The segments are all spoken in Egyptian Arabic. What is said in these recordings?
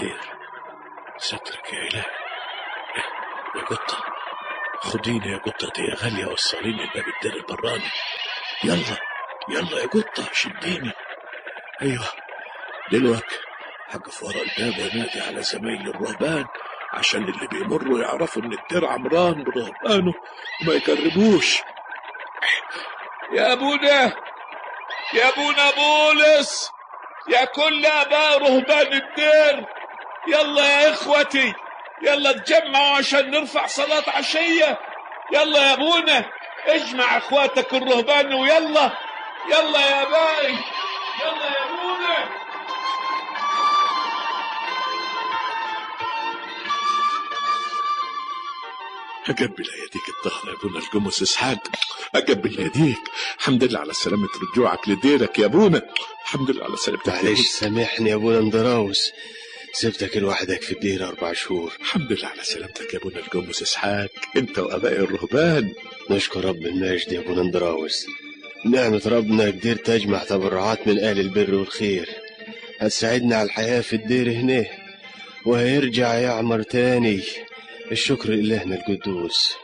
الدير سترك يا إلهي يا قطة خديني يا قطة دي يا غالية وصليني لباب الدير البراني يلا يلا يا قطة شديني أيوة دلوقتي هقف ورا الباب وانادي على زمايلي الرهبان عشان اللي بيمروا يعرفوا ان الدير عمران برهبانه وما يقربوش يا ابونا يا ابونا بولس يا كل اباء رهبان الدير يلا يا اخوتي يلا تجمعوا عشان نرفع صلاة عشية يلا يا ابونا اجمع اخواتك الرهبان ويلا يلا يا باي يلا يا ابونا أقبل يديك الطاهرة يا ابونا القمص اسحاق أقبل يديك الحمد لله على سلامة رجوعك لديرك يا ابونا الحمد لله على سلامتك يا معلش ابونا. سامحني يا ابونا اندراوس سبتك لوحدك في الدير اربع شهور الحمد لله على سلامتك يا ابونا القمص اسحاق انت واباء الرهبان نشكر رب المجد يا ابونا اندراوس نعمة ربنا قدرت اجمع تبرعات من اهل البر والخير هتساعدنا على الحياة في الدير هنا وهيرجع يعمر تاني الشكر لإلهنا القدوس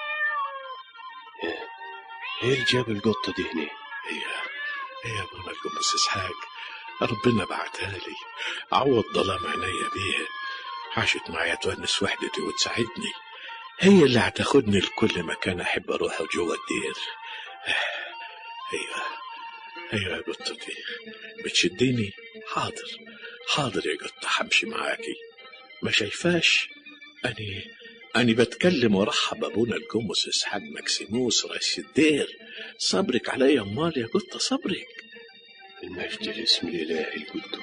ايه اللي جاب القطة دي هنا هي هي يا ابونا القمص اسحاق ربنا بعتها لي عوض ظلام عينيا بيها عاشت معايا تونس وحدتي وتساعدني هي اللي هتاخدني لكل مكان احب اروحه جوه الدير ايوه ايوه يا قطتي بتشديني حاضر حاضر يا قطة همشي معاكي ما شايفاش اني اني بتكلم وارحب ابونا القمص اسحاق مكسيموس رئيس الدير صبرك عليا امال يا قطة صبرك المجد لاسم الإله القدوس